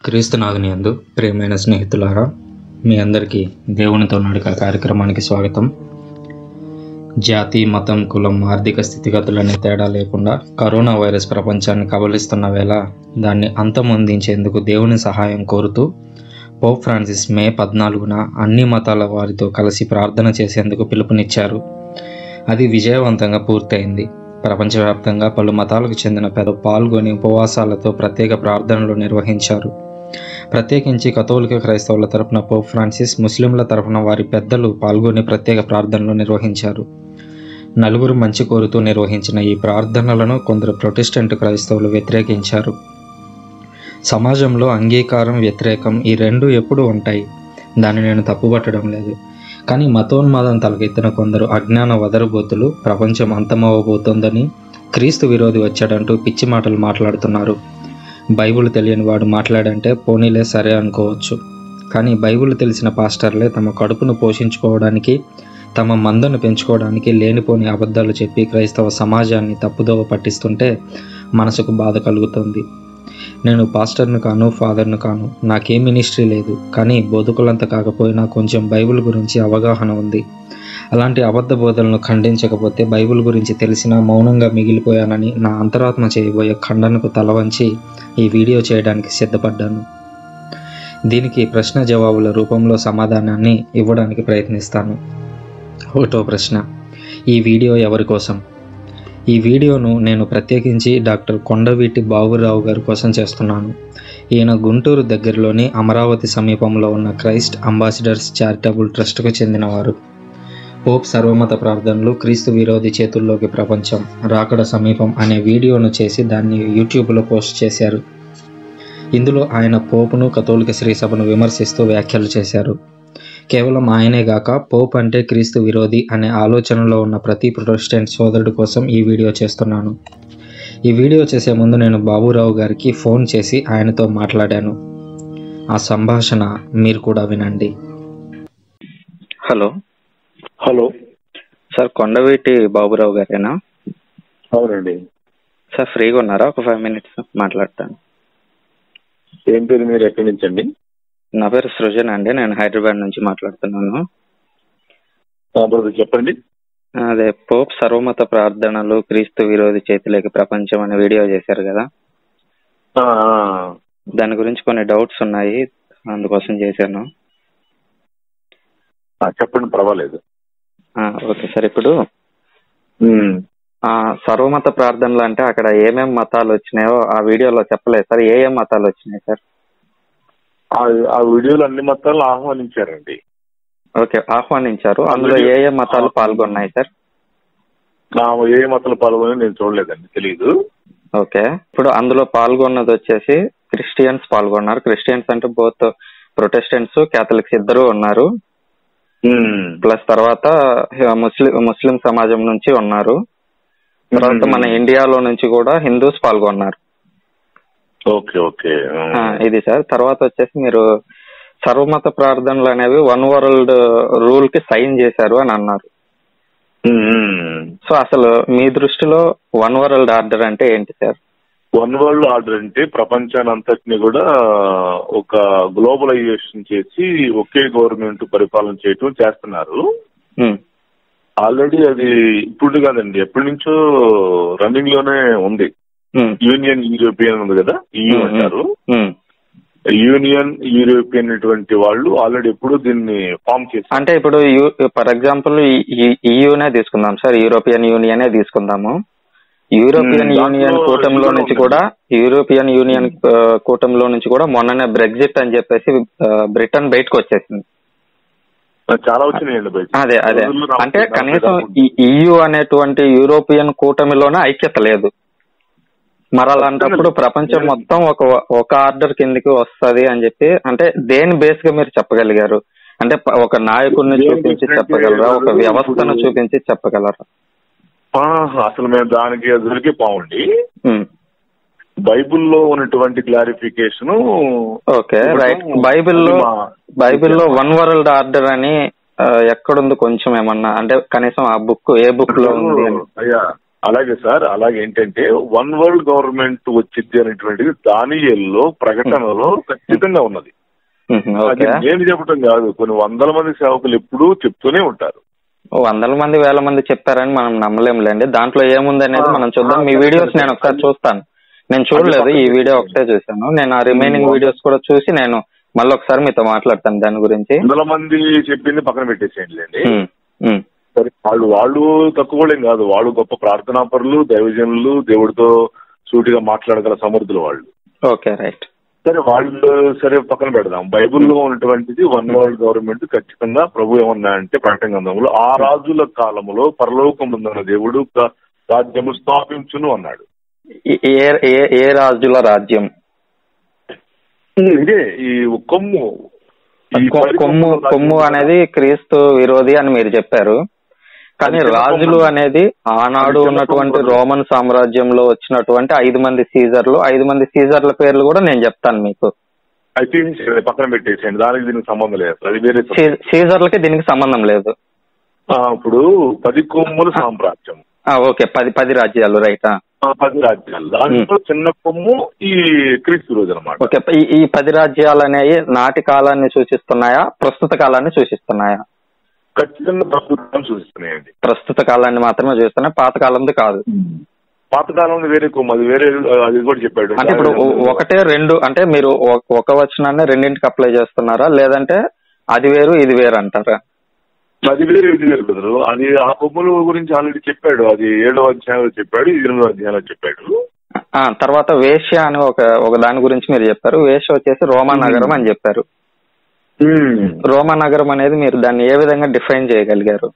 క్రీస్తునాథుని యందు ప్రియమైన స్నేహితులారా మీ అందరికీ దేవునితో నడక కార్యక్రమానికి స్వాగతం జాతి మతం కులం ఆర్థిక స్థితిగతులనే తేడా లేకుండా కరోనా వైరస్ ప్రపంచాన్ని కబలిస్తున్న వేళ దాన్ని అంతమొందించేందుకు దేవుని సహాయం కోరుతూ పోప్ ఫ్రాన్సిస్ మే పద్నాలుగున అన్ని మతాల వారితో కలిసి ప్రార్థన చేసేందుకు పిలుపునిచ్చారు అది విజయవంతంగా పూర్తయింది ప్రపంచవ్యాప్తంగా పలు మతాలకు చెందిన పెద్ద పాల్గొని ఉపవాసాలతో ప్రత్యేక ప్రార్థనలు నిర్వహించారు ప్రత్యేకించి కథోలిక క్రైస్తవుల తరపున పోప్ ఫ్రాన్సిస్ ముస్లింల తరపున వారి పెద్దలు పాల్గొని ప్రత్యేక ప్రార్థనలు నిర్వహించారు నలుగురు మంచి కోరుతూ నిర్వహించిన ఈ ప్రార్థనలను కొందరు ప్రొటెస్టెంట్ క్రైస్తవులు వ్యతిరేకించారు సమాజంలో అంగీకారం వ్యతిరేకం ఈ రెండు ఎప్పుడు ఉంటాయి దాన్ని నేను తప్పుపట్టడం లేదు కానీ మతోన్మాదం తలకెత్తిన కొందరు అజ్ఞాన వదరబోతులు ప్రపంచం అంతమవ్వబోతోందని క్రీస్తు విరోధి వచ్చాడంటూ పిచ్చి మాటలు మాట్లాడుతున్నారు బైబిల్ తెలియని వాడు మాట్లాడంటే పోనీలే సరే అనుకోవచ్చు కానీ బైబిల్ తెలిసిన పాస్టర్లే తమ కడుపును పోషించుకోవడానికి తమ మందను పెంచుకోవడానికి లేనిపోని అబద్ధాలు చెప్పి క్రైస్తవ సమాజాన్ని తప్పుదోవ పట్టిస్తుంటే మనసుకు బాధ కలుగుతుంది నేను పాస్టర్ను కాను ఫాదర్ను కాను నాకే మినిస్ట్రీ లేదు కానీ బోధకులంత కాకపోయినా కొంచెం బైబిల్ గురించి అవగాహన ఉంది అలాంటి అబద్ధ బోధనలు ఖండించకపోతే బైబిల్ గురించి తెలిసినా మౌనంగా మిగిలిపోయానని నా అంతరాత్మ చేయబోయే ఖండనకు తల వంచి ఈ వీడియో చేయడానికి సిద్ధపడ్డాను దీనికి ప్రశ్న జవాబుల రూపంలో సమాధానాన్ని ఇవ్వడానికి ప్రయత్నిస్తాను ఒకటో ప్రశ్న ఈ వీడియో ఎవరి కోసం ఈ వీడియోను నేను ప్రత్యేకించి డాక్టర్ కొండవీటి బాబురావు గారి కోసం చేస్తున్నాను ఈయన గుంటూరు దగ్గరలోని అమరావతి సమీపంలో ఉన్న క్రైస్ట్ అంబాసిడర్స్ చారిటబుల్ ట్రస్ట్కు చెందినవారు పోప్ సర్వమత ప్రార్థనలు క్రీస్తు విరోధి చేతుల్లోకి ప్రపంచం రాకడ సమీపం అనే వీడియోను చేసి దాన్ని యూట్యూబ్లో పోస్ట్ చేశారు ఇందులో ఆయన పోపును కథోలిక శ్రీ సభను విమర్శిస్తూ వ్యాఖ్యలు చేశారు కేవలం ఆయనే గాక పోప్ అంటే క్రీస్తు విరోధి అనే ఆలోచనలో ఉన్న ప్రతి ప్రొటెస్టెంట్ సోదరుడి కోసం ఈ వీడియో చేస్తున్నాను ఈ వీడియో చేసే ముందు నేను బాబురావు గారికి ఫోన్ చేసి ఆయనతో మాట్లాడాను ఆ సంభాషణ మీరు కూడా వినండి hello hello sir Kondaveeti Baburao గారేనా అవునండి సార్ ఫ్రీగా ఉన్నారా ఒక ఫైవ్ మినిట్స్ మాట్లాడతాను ఏం పేరు మీరు ఎక్కడి నుంచి అండి నా పేరు సృజన్ అండి నేను హైదరాబాద్ నుంచి మాట్లాడుతున్నాను బ్రదర్ చెప్పండి అదే పోప్ సర్వమత ప్రార్థనలు క్రీస్తు విరోధి చేతిలోకి ప్రపంచం అనే వీడియో చేశారు కదా ఆ, ఆ, దాని గురించి కొన్ని డౌట్స్ ఉన్నాయి అందుకోసం చేశాను ఆ, చెప్పండి పర్వాలేదు ఆ, ఓకే సార్ ఇప్పుడు ఉమ్, ఆ సర్వమత ప్రార్థనలు అంటే అక్కడ ఏమేం మతాలు వచ్చినాయో ఆ వీడియోలో చెప్పలేదు సార్ ఏ ఏ మతాలు వచ్చినాయి సార్ ఆ ఆ వీడియోలు అన్ని మొత్తాలను ఆహ్వానించారండి ఓకే ఆహ్వానించారు అందులో ఏ ఏ మతాలు పాల్గొన్నాయి సార్ నా ఏ మతాలు పాల్గొని నేను చూడలేదండి తెలియదు ఓకే ఇప్పుడు అందులో పాల్గొన్నది వచ్చేసి క్రిస్టియన్స్ పాల్గొన్నారు క్రిస్టియన్స్ అంటే బోత్ ప్రొటెస్టెంట్స్ క్యాథలిక్స్ ఇద్దరు ఉన్నారు ఉమ్, ప్లస్ తర్వాత ముస్లిం ముస్లిం సమాజం నుంచి ఉన్నారు తర్వాత మన ఇండియాలో నుంచి కూడా హిందూస్ పాల్గొన్నారు ఓకే ఓకే ఉమ్, ఆ, ఇది సార్ తర్వాత వచ్చేసి మీరు సర్వమత ప్రార్థనలు అనేవి వన్ వరల్డ్ రూల్ కి సైన్ చేశారు అని అన్నారు ఉమ్, ఉమ్. సో అసలు మీ దృష్టిలో వన్ వరల్డ్ ఆర్డర్ అంటే ఏంటి సార్ వన్ వరల్డ్ ఆర్డర్ అంటే ప్రపంచాన్ని అంతటిని కూడా ఒక గ్లోబలైజేషన్ చేసి ఒకే గవర్నమెంట్ పరిపాలన చేయటం చేస్తున్నారు ఉమ్, ఆల్రెడీ అది ఇప్పుడు కాదండి ఎప్పటి నుంచో రన్నింగ్ లోనే ఉంది ఉమ్, యూనియన్ యూరోపియన్ ఉంది కదా EU ఉమ్, అంటారు ఉమ్. యూనియన్ యూరోపియన్ అటువంటి వాళ్ళు ఆల్రెడీ ఎప్పుడు దీన్ని ఫామ్ చేశారు అంటే ఇప్పుడు ఫర్ ఎగ్జాంపుల్ ఈయూనే తీసుకుందాం సార్ యూరోపియన్ యూనియనే తీసుకుందాము యూరోపియన్ Hmm, యూనియన్ దాంట్లో కూటమిలో ఇందులో నుంచి ఉంటుంది. కూడా యూరోపియన్ యూనియన్ ఆ, కూటమిలో నుంచి కూడా మొన్ననే బ్రెగ్జిట్ అని చెప్పేసి ఆ, బ్రిటన్ బయటకు వచ్చేసింది చాలా వచ్చినాయండి బయట అదే అదే రోజుల్లో రావచ్చు, అంటే దాంట్లో కనీసం రావచ్చు. ఈ EU అనేటువంటి యూరోపియన్ కూటమిలోనే ఐక్యత లేదు మరి అలాంటప్పుడు ప్రపంచం మొత్తం ఒక ఒక ఆర్డర్ కిందకి వస్తది అని చెప్పి అంటే దేని బేస్ గా మీరు చెప్పగలిగారు అంటే ప- ఒక నాయకుడిని దేని చూపించి బేస్ చెప్పగలరా ఒక అంటే వ్యవస్థను ఇప్పుడు- చూపించి చెప్పగలరా ఆహా, అసలు మేము దానికి దొరికే పావండి ఉమ్. బైబిల్లో ఉన్నటువంటి క్లారిఫికేషన్ ఓకే రైట్ బైబిల్లో బైబిల్లో వన్ వరల్డ్ ఆర్డర్ అని ఆ, ఎక్కడుంది కొంచెం ఏమన్నా అంటే కనీసం ఆ బుక్ ఏ బుక్ లో ఉంది అని అయ్యా అలాగే సార్ అలాగే ఏంటంటే వన్ వరల్డ్ గవర్నమెంట్ వచ్చింది అనేటువంటిది దానియల్లో ప్రకటనలో ఖచ్చితంగా ఉన్నది ఉహు, అది ఓకే నేను చెప్పడం కాదు కొన్ని వందల మంది సేవకులు ఎప్పుడూ చెప్తూనే ఉంటారు ఓ వందల మంది వేల మంది చెప్పారని మనం నమ్మలేములేండి దాంట్లో ఏముంది అనేది ఆ, మనం చూద్దాం మీ ఆ, వీడియోస్ సరే, నేను ఒకసారి సరే. చూస్తాను నేను చూడలేదు అది ఈ పక్కన వీడియో పెట్టేయండి. ఒకటే చూశాను నేను ఆ రిమైనింగ్ ఉమ్, వీడియోస్ కూడా చూసి నేను మళ్ళీ ఒకసారి మీతో మాట్లాడతాను దాని గురించి వందల మంది చెప్పింది పక్కన పెట్టేసేయండి ఉమ్, ఉమ్, సరే వాళ్ళు వాళ్ళు తక్కువ వాళ్ళేం కాదు వాళ్ళు గొప్ప ప్రార్థనాపరులు దైవజనులు దేవుడితో సూటిగా మాట్లాడగల సమర్థులు వాళ్ళు ఓకే రైట్ సరే వాళ్ళు సరే పక్కన పెడదాం బైబిల్లో ఉన్నటువంటిది వన్ వరల్డ్ గవర్నమెంట్ ఖచ్చితంగా ప్రభు ఏమన్నా అంటే ప్రకటన గ్రంథంలో ఆ రాజుల కాలంలో పరలోకముందున్న దేవుడు క- రాజ్యము స్థాపించును అన్నాడు ఈ- ఏ ఏ ఏ రాజుల రాజ్యం ఇదే ఈ కొమ్ము ఈ కొ- పది కొమ్ము కొమ్ముల కొమ్ము రాజ్యం అనేది క్రీస్తు విరోధి అని మీరు చెప్పారు కానీ అది చిన్న రాజులు కొమ్ము. అనేది ఆనాడు అది చిన్న ఉన్నటువంటి కొమ్ము. రోమన్ సామ్రాజ్యంలో వచ్చినటువంటి ఐదు మంది సీజర్లు ఐదు మంది సీజర్ల పేర్లు కూడా నేను చెప్తాను మీకు అయితే సరే, పక్కన పెట్టేసేయండి దానికి దీనికి సంబంధం లేదు అది వేరే subject. సీ- సీజర్లకి దీనికి సంబంధం లేదు ఆ, ఇప్పుడు పది కొమ్ముల సామ్రాజ్యం ఆ, ఓకే పది పది రాజ్యాలు రైట్ ఆ. ఆ, పది రాజ్యాలు దాంట్లో చిన్న కొమ్ము ఈ క్రీస్తు రోజు అనమాట ఓకే ఈ ఈ పది రాజ్యాలు అనేవి నాటి కాలాన్ని సూచిస్తున్నాయా ప్రస్తుత కాలాన్ని సూచిస్తున్నాయా ఖచ్చితంగా ప్రస్తుతం సూచిస్తున్నాయండి ప్రస్తుత కాలాన్ని మాత్రమే చూస్తున్నాయి పాత కాలంది కాదు పాతకాలంలో వేరే కొమ్ము అది వేరే అది కూడా చెప్పాడు అంటే ఇప్పుడు ఒ- ఒకటే రెండు అంటే మీరు ఒ- ఒక వచనాన్ని రెండింటికి అప్లై చేస్తున్నారా లేదంటే అది వేరు ఇది వేరు అంటారా అది వేరే ఇది వేరు బ్రదరు అది ఆ కొమ్ముల గురించి ఆల్రెడీ చెప్పాడు అది ఏడో అధ్యాయంలో చెప్పాడు ఇది ఎనిమిదో అధ్యాయంలో చెప్పాడు ఆ తర్వాత వేశ్య అని ఒక ఒక దాని గురించి మీరు చెప్పారు వేశ్య వచ్చేసి రోమా నగరం అని చెప్పారు రోమా నగరం అనేది మీరు దాన్ని ఏ విధంగా డిఫైన్ చేయగలిగారు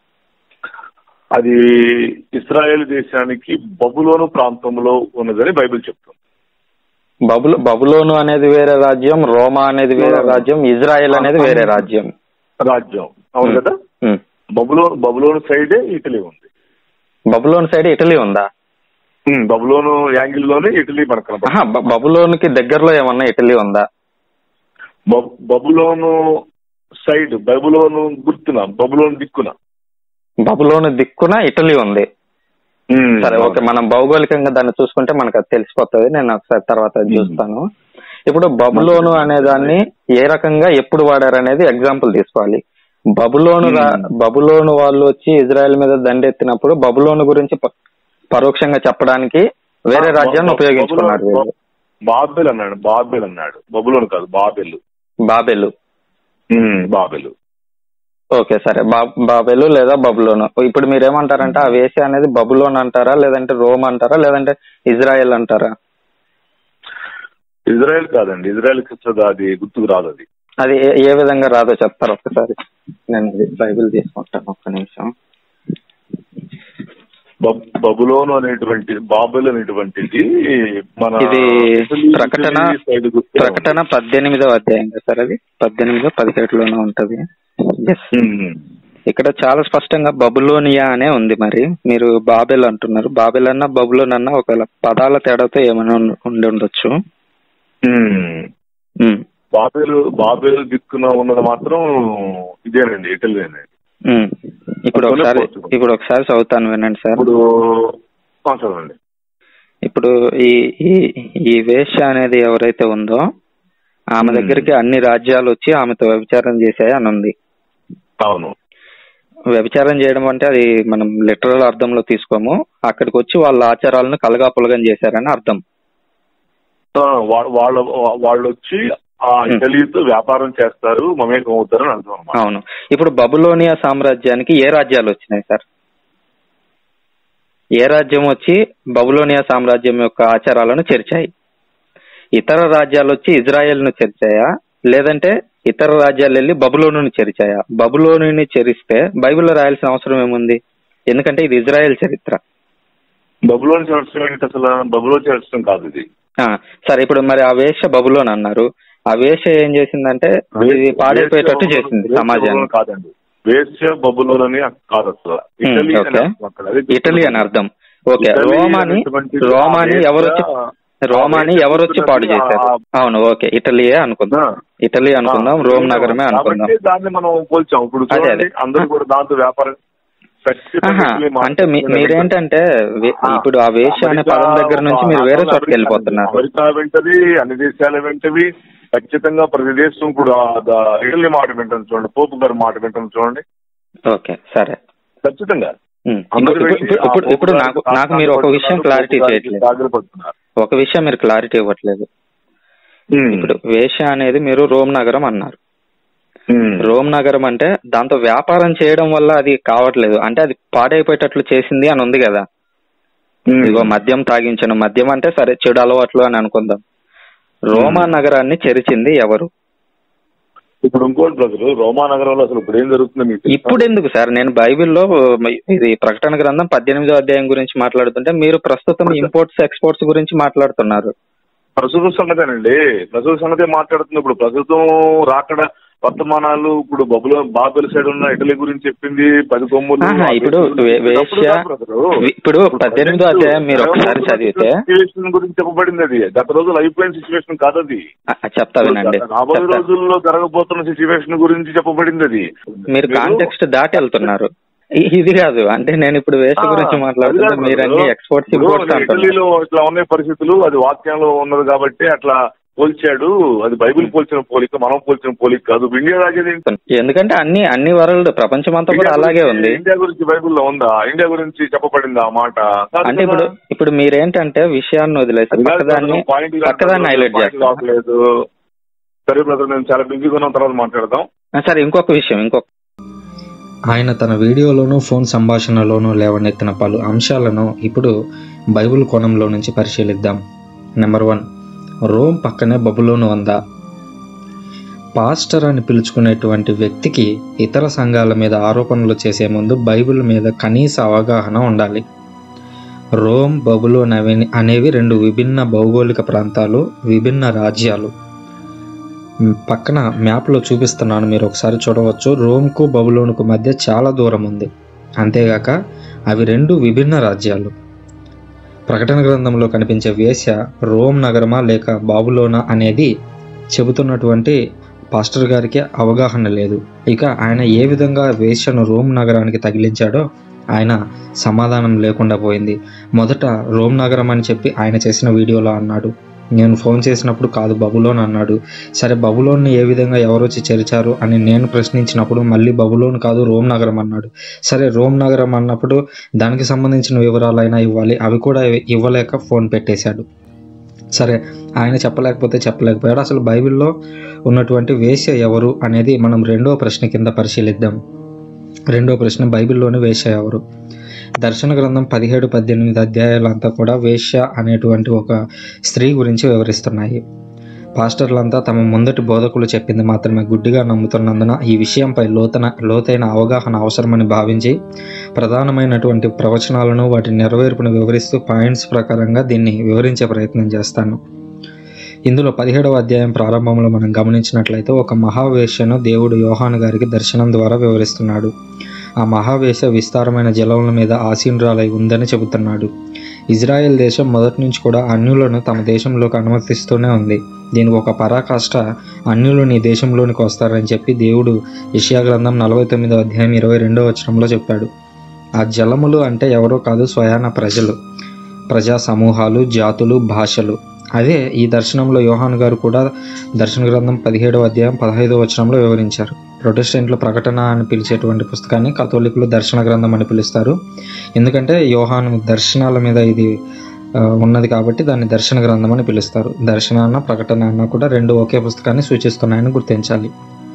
అది ఇస్రాయేల్ దేశానికి బబులోను ప్రాంతంలో ఉన్నదని బైబిల్ చెప్తుంది బబుల్ బబులోను అనేది వేరే రాజ్యం రోమా అనేది వేరే రాజ్యం ఇజ్రాయెల్ అనేది వేరే రాజ్యం రాజ్యం అవును కదా ఉమ్. బబులో బబులోను సైడే ఇటలీ ఉంది బబులోన్ సైడ్ ఇటలీ ఉందా ఉమ్, బబులోను యాంగిల్ లోనే ఇటలీ మనకు కనపడుతుంది. ఆహా, బ- బబులోన్కి దగ్గరలో ఏమన్నా ఇటలీ ఉందా బబ్- బబులోను సైడ్ బబులోను గుర్తున బబులోను దిక్కున బబులోను దిక్కున ఇటలీ ఉంది ఉమ్, సరే ఓకే మనం భౌగోళికంగా దాన్ని చూసుకుంటే మనకు అది తెలిసిపోతుంది నేను ఒకసారి తర్వాత అది చూస్తాను ఇప్పుడు బబులోను అనే దాన్ని ఏ రకంగా ఎప్పుడు వాడారు అనేది ఎగ్జాంపుల్ తీసుకోవాలి బబులోను రా- బబులోను వాళ్ళు వచ్చి ఇజ్రాయెల్ మీద దండెత్తినప్పుడు బబులోను గురించి ప- పరోక్షంగా చెప్పడానికి వేరే ఆ, రాజ్యాన్ని బ- ఉపయోగించుకున్నారు బబులోను- వీళ్ళు బాబెల్ అన్నాడు బాబెల్ అన్నాడు బబులోను కాదు Babel Babel um, Babel okay సరే బా బాబెలు లేదా బబులోను ఇప్పుడు మీరు ఏమంటారంటే ఆ వేసి అనేది బబులోన్ అంటారా లేదంటే రోమ్ అంటారా లేదంటే ఇజ్రాయెల్ అంటారా ఇజ్రాయెల్ కాదండి ఇజ్రాయెల్ అది గుర్తుకు రాదు అది అది ఏ- ఏ విధంగా రాదో చెప్తారు ఒక్కసారి నేను అది బైబిల్ తీసుకుంటాను ఒక్క నిమిషం బబ్- బబులోను అనేటువంటి బాబెల్ అనేటువంటిది మన ఇది ఇటలీ- ప్రకటన ఇటలీ సైడ్ గుర్తుగా ప్రకటన పద్దెనిమిదవ అధ్యాయం కదా సార్ అది పద్దెనిమిదో పదిహేడులోనే ఉంటది Yes. ఉంది. ఉమ్. ఇక్కడ చాలా స్పష్టంగా బబులోనియా అనే ఉంది మరి మీరు బాబెల్ అంటున్నారు బాబెల్ అన్న బబులోన్ అన్న ఒకవేళ పదాల తేడాతో ఏమైనా ఉండి- ఉండి ఉండొచ్చు ఉమ్. ఉమ్, బాబేలు బాబేలు దిక్కున ఉన్నది మాత్రం ఇదేనండి ఇటలీనండి ఉమ్. ఇప్పుడు అందులోనే ఒకసారి పోర్చుగల్. ఇప్పుడు ఒకసారి చదువుతాను వినండి సార్ ఇప్పుడు ఆ, చదవండి ఇప్పుడు ఈ ఈ ఈ వేష అనేది ఎవరైతే ఉందో ఆమె Hmm. దగ్గరికి అన్ని రాజ్యాలు వచ్చి ఆమెతో వ్యభిచారం చేశాయి అని ఉంది అవును వ్యభిచారం చేయడం అంటే అది మనం లిటరల్ అర్థంలో తీసుకోము అక్కడికి వచ్చి వాళ్ళ ఆచారాలను కలగాపులగం చేశారని అర్థం ఆ, వా- వాళ్ళ వా- వాళ్ళు వచ్చి ఆ ఇటలీతో వ్యాపారం చేస్తారు మమేకం అవుతారు అని అర్థం అన్నమాట అవును ఇప్పుడు బబులోనియా సామ్రాజ్యానికి ఏ రాజ్యాలు వచ్చినాయి సార్ ఏ రాజ్యం వచ్చి బబులోనియా సామ్రాజ్యం యొక్క ఆచారాలను చేర్చాయి ఇతర రాజ్యాలు వచ్చి ఇజ్రాయెల్ ను చేర్చాయా లేదంటే ఇతర రాజ్యాలు వెళ్ళి బబులోనుని చేర్చాయా బబులోనుని చేరిస్తే బైబిల్లో రాయాల్సిన అవసరం ఏముంది ఎందుకంటే ఇది ఇజ్రాయెల్ చరిత్ర బబులోని చేర్చడం ఏంటి అసలు బబులోని చేర్చడం కాదు ఇది ఆ, సరే ఇప్పుడు మరి ఆ వేష బబులోన్ అన్నారు ఆ వేష ఏం చేసిందంటే ఇది పాడైపోయేటట్టు వేశ్య చేసింది బబులోన్ సమాజాన్ని కాదండి వేశ్య బబులోన్ అని కాదు అసలు ఉమ్, ఇటలీ అని ఓకే. అర్థం అక్కడ. అది ఇటలీ అని అర్థం ఓకే ఇటలీ రోమాని అనేటువంటిది రోమాని ఆ ఎవరు వచ్చి వేశ్య- రోమాని ఆ ఎవరు వచ్చి పాడు చేశారు ఆ- అవును ఓకే ఇటలీయే అనుకుందాం ఆ. ఇటలీ అనుకుందాం ఆ, రోమ్ నగరమే అనుకుందాం కాబట్టి దాన్ని మనం పోల్చాం ఇప్పుడు అదే, చూడండి అదే. అందరూ కూడా దాంతో వ్యాపారం ఆహా, అంటే మీ- మీరేంటంటే వే- ఇప్పుడు ఆ వేష్య అనే పదం దగ్గర నుంచి మీరు వేరే చోటుకి వెళ్ళిపోతున్నారు అమెరికా వెంటది అన్ని దేశాల వెంటవి ఖచ్చితంగా ప్రతి దేశం ఇప్పుడు ఆ ద- ఇటలీ మాట వింటాను చూడండి పోపు గారి మాట వింటాను చూడండి ఓకే సరే ఖచ్చితంగా ఉమ్. అందరూ ఇప్పుడు వెళ్ళి ఇప్పుడు ఆ ఇప్పుడు ఇప్పుడు పోపు నాకు గారికి నాకు మీరు ఒక విషయం పోపు క్లారిటీ గారికి చేయట్లేదు జాగ్రత్తపడుతున్నారు. ఒక విషయం మీరు క్లారిటీ ఇవ్వట్లేదు ఉమ్. ఇప్పుడు వేష్య అనేది మీరు రోమ్ నగరం అన్నారు ఉమ్. రోమ్ నగరం అంటే దాంతో వ్యాపారం చేయడం వల్ల అది కావట్లేదు అంటే అది పాడైపోయేటట్లు చేసింది అని ఉంది కదా ఉమ్. ఇదిగో మద్యం తాగించను మద్యం అంటే సరే చెడు అలవాట్లు అని అనుకుందాం రోమా నగరాన్ని చెరిచింది ఎవరు ఇప్పుడు ఇంకోటి బ్రదర్ రోమా నగరంలో అసలు ఇప్పుడు ఏం జరుగుతుందో మీకు తెలుసా? ఇప్పుడు ఎందుకు సార్ నేను బైబిల్లో ఇది ప్రకటన గ్రంథం పద్దెనిమిదో అధ్యాయం గురించి మాట్లాడుతుంటే మీరు ప్రస్తుతం ఇంపోర్ట్స్ ఎక్స్పోర్ట్స్ గురించి మాట్లాడుతున్నారు ప్రస్తుత సంగతేనండి ప్రస్తుత సంగతే మాట్లాడుతుంది ఇప్పుడు ప్రస్తుతం రాకడ వర్తమానాలు ఇప్పుడు బబులో బాబెల్ సైడ్ ఉన్న ఇటలీ గురించి చెప్పింది పది కొమ్ములు ఆహా, ఇప్పుడు వే- వేశ్య ఇప్పుడు పద్దెనిమిదో అధ్యాయం మీరు ఒకసారి చదివితే సిచ్యువేషన్ గురించి చెప్పబడింది అది గత రోజులు అయిపోయిన సిచ్యువేషన్ కాదది ఆ, చెప్తా వినండి రాబోయే చెప్తా. రోజుల్లో జరగబోతున్న సిచ్యువేషన్ గురించి చెప్పబడింది అది మీరు కాంటెక్స్ట్ దాటి వెళ్తున్నారు ఇ- ఇది కాదు అంటే నేను ఇప్పుడు వేస్ట్ గురించి ఆ, మాట్లాడుతుంటే అది కాదు మీరు అన్ని బ్రదరు. ఎక్స్పోర్ట్స్ ఇప్పుడు ఇంపోర్ట్స్ అంటున్నారు ఇటలీలో ఇట్లా ఉన్నాయి పరిస్థితులు అది వాక్యంలో ఉన్నది కాబట్టి అట్లా పోల్చాడు అది బైబిల్ పోల్చిన పోలిక మనం పోల్చిన పోలిక కాదు ఇండియా రాజేది ఏంటి? ఎందుకంటే అన్ని అన్ని వరల్డ్ ప్రపంచం అంతా కూడా ఇండియా అలాగే గురించి- ఉంది ఇండియా గురించి బైబిల్లో ఉందా ఇండియా గురించి చెప్పబడిందా ఆ మాట కాదు అంటే ఇప్పుడు కదా. ఇప్పుడు మీరేంటంటే విషయాన్ని వదిలేసి అది కాదు పక్కదాన్ని బ్రదర్, పాయింట్ కాదు పక్కదాన్ని బ్రదర్, హైలైట్ పాయింట్ చేస్తాను కావట్లేదు సరే బ్రదర్ నేను చాలా బిజీగా ఉన్నాం తర్వాత మాట్లాడదాం సరే ఇంకొక విషయం ఇంకొక ఆయన తన వీడియోలోనూ ఫోన్ సంభాషణలోనూ లేవనెత్తిన పలు అంశాలను ఇప్పుడు బైబిల్ కోణంలో నుంచి పరిశీలిద్దాం నెంబర్ వన్ రోమ్ పక్కనే బబులోను ఉందా పాస్టర్ అని పిలుచుకునేటువంటి వ్యక్తికి ఇతర సంఘాల మీద ఆరోపణలు చేసే ముందు బైబిల్ మీద కనీస అవగాహన ఉండాలి రోమ్ బబులోన్ అవి అనేవి రెండు విభిన్న భౌగోళిక ప్రాంతాలు విభిన్న రాజ్యాలు మ్, పక్కన మ్యాప్లో చూపిస్తున్నాను మీరు ఒకసారి చూడవచ్చు రోమ్కు బబులోనుకు మధ్య చాలా దూరం ఉంది అంతేగాక అవి రెండు విభిన్న రాజ్యాలు ప్రకటన గ్రంథంలో కనిపించే వేశ్య రోమ్ నగరమా లేక బాబులోనా అనేది చెబుతున్నటువంటి పాస్టర్ గారికి అవగాహన లేదు ఇక ఆయన ఏ విధంగా వేశ్యను రోమ్ నగరానికి తగిలించాడో ఆయన సమాధానం లేకుండా పోయింది మొదట రోమ్ నగరం అని చెప్పి ఆయన చేసిన వీడియోలో అన్నాడు నేను ఫోన్ చేసినప్పుడు కాదు బబులోన్ అన్నాడు సరే బబులోన్ని ఏ విధంగా ఎవరొచ్చి చేర్చారు అని నేను ప్రశ్నించినప్పుడు మళ్ళీ బబులోన్ కాదు రోమ్ నగరం అన్నాడు సరే రోమ్ నగరం అన్నప్పుడు దానికి సంబంధించిన వివరాలైనా ఇవ్వాలి అవి కూడా ఇవ్- ఇవ్వలేక ఫోన్ పెట్టేశాడు సరే ఆయన చెప్పలేకపోతే చెప్పలేకపోయాడు అసలు బైబిల్లో ఉన్నటువంటి వేశ్య ఎవరు అనేది మనం రెండో ప్రశ్న కింద పరిశీలిద్దాం రెండో ప్రశ్న బైబిల్లోని వేశ్య ఎవరు దర్శన గ్రంథం పదిహేడు పద్దెనిమిది అధ్యాయాలంతా కూడా వేశ్య అనేటువంటి ఒక స్త్రీ గురించి వివరిస్తున్నాయి పాస్టర్లంతా తమ ముందటి బోధకులు చెప్పింది మాత్రమే గుడ్డిగా నమ్ముతున్నందున ఈ విషయంపై లోతన లోతైన అవగాహన అవసరమని భావించి ప్రధానమైనటువంటి ప్రవచనాలను వాటి నెరవేర్పును వివరిస్తూ పాయింట్స్ ప్రకారంగా దీన్ని వివరించే ప్రయత్నం చేస్తాను ఇందులో పదిహేడవ అధ్యాయం ప్రారంభంలో మనం గమనించినట్లయితే ఒక మహావేశ్యను దేవుడు యోహాను గారికి దర్శనం ద్వారా వివరిస్తున్నాడు ఆ మహావేశ విస్తారమైన జలముల మీద ఆసీనురాలై ఉందని చెబుతున్నాడు ఇజ్రాయెల్ దేశం మొదటి నుంచి కూడా అన్యులను తమ దేశంలోకి అనుమతిస్తూనే ఉంది దీనికి ఒక పరాకాష్ట అన్యులు నీ దేశంలోనికి వస్తారని చెప్పి దేవుడు ఇషియా గ్రంథం నలభై తొమ్మిదో అధ్యాయం ఇరవై రెండో వచనంలో చెప్పాడు ఆ జలములు అంటే ఎవరో కాదు స్వయాన ప్రజలు ప్రజా సమూహాలు జాతులు భాషలు అదే ఈ దర్శనంలో యోహాన్ గారు కూడా దర్శన గ్రంథం పదిహేడవ అధ్యాయం పదహైదవ వచనంలో వివరించారు ప్రొటెస్టెంట్లు ప్రకటన అని పిలిచేటువంటి పుస్తకాన్ని కథోలికులు దర్శన గ్రంథం అని పిలుస్తారు ఎందుకంటే యోహాను దర్శనాల మీద ఇది ఆ, ఉన్నది కాబట్టి దాన్ని దర్శన గ్రంథం అని పిలుస్తారు దర్శన అన్న ప్రకటన అన్న కూడా రెండు ఒకే పుస్తకాన్ని సూచిస్తున్నాయని గుర్తించాలి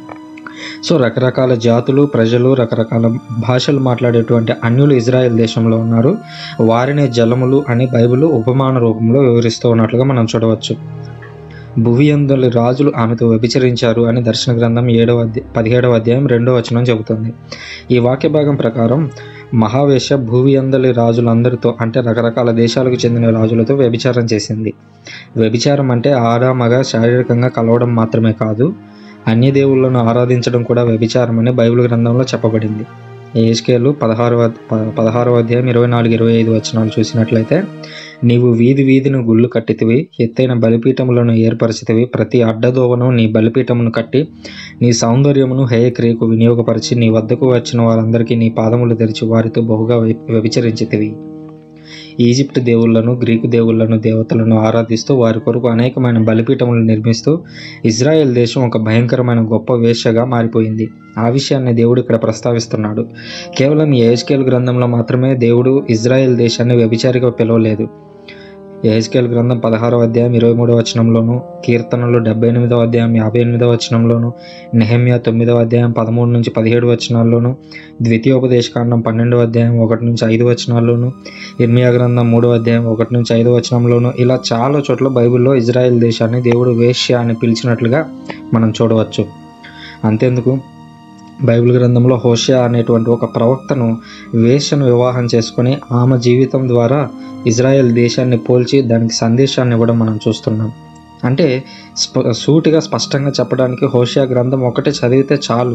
సో రకరకాల జాతులు ప్రజలు రకరకాల భాషలు మాట్లాడేటువంటి అన్యులు ఇజ్రాయెల్ దేశంలో ఉన్నారు వారిని జలములు అని బైబిల్ ఉపమాన రూపంలో వివరిస్తూ ఉన్నట్లుగా మనం చూడవచ్చు భువి అందులి రాజులు ఆమెతో వ్యభిచరించారు అని దర్శన గ్రంథం ఏడవ అధ్య పదిహేడవ అధ్యాయం రెండవ వచనం చెబుతుంది ఈ వాక్య భాగం ప్రకారం మహావేశ భూవి అందలి రాజులందరితో అంటే రకరకాల దేశాలకు చెందిన రాజులతో వ్యభిచారం చేసింది వ్యభిచారం అంటే ఆడ మగ శారీరకంగా కలవడం మాత్రమే కాదు అన్య దేవుళ్ళను ఆరాధించడం కూడా వ్యభిచారం అని బైబిల్ గ్రంథంలో చెప్పబడింది ఏజ్కేలు పదహారవ ప- పదహారవ అధ్యాయం ఇరవై నాలుగు ఇరవై ఐదు వచనాలు చూసినట్లయితే నీవు వీధి వీధిని గుళ్ళు కట్టితివి ఎత్తైన బలిపీఠములను ఏర్పరిచితివి ప్రతి అడ్డదోవను నీ బలిపీఠమును కట్టి నీ సౌందర్యమును హేయక్రియకు వినియోగపరిచి నీ వద్దకు వచ్చిన వారందరికీ నీ పాదములు తెరిచి వారితో బహుగా వ్య- వ్యభిచరించితివి ఈజిప్ట్ దేవుళ్లను గ్రీకు దేవుళ్లను దేవతలను ఆరాధిస్తూ వారి కొరకు అనేకమైన బలిపీఠములు నిర్మిస్తూ ఇజ్రాయెల్ దేశం ఒక భయంకరమైన గొప్ప వేశ్యగా మారిపోయింది ఆ విషయాన్ని దేవుడు ఇక్కడ ప్రస్తావిస్తున్నాడు కేవలం ఏజ్కేల్ గ్రంథంలో మాత్రమే దేవుడు ఇజ్రాయెల్ దేశాన్ని వ్యభిచారిగా పిలవలేదు ఏజ్కేల్ గ్రంథం పదహారవ అధ్యాయం ఇరవై మూడవ వచనంలోను కీర్తనలు డెబ్బై ఎనిమిదవ అధ్యాయం యాభై ఎనిమిదవ వచనంలోను నెహమ్య తొమ్మిదవ అధ్యాయం పదమూడు నుంచి పదిహేడు వచనాల్లోను ద్వితీయోపదేశకాండం పన్నెండవ అధ్యాయం ఒకటి నుంచి ఐదు వచనాల్లోను ఇర్మియా గ్రంథం మూడవ అధ్యాయం ఒకటి నుంచి ఐదు వచనంలోను ఇలా చాలా చోట్ల బైబిల్లో ఇజ్రాయెల్ దేశాన్ని దేవుడు వేశ్య అని పిలిచినట్లుగా మనం చూడవచ్చు అంతేందుకు బైబిల్ గ్రంథంలో హోషియా అనేటువంటి ఒక ప్రవక్తను వేశ్యను వివాహం చేసుకొని ఆమె జీవితం ద్వారా ఇజ్రాయెల్ దేశాన్ని పోల్చి దానికి సందేశాన్ని ఇవ్వడం మనం చూస్తున్నాం అంటే స్ప సూటిగా స్పష్టంగా చెప్పడానికి హోషియా గ్రంథం ఒకటే చదివితే చాలు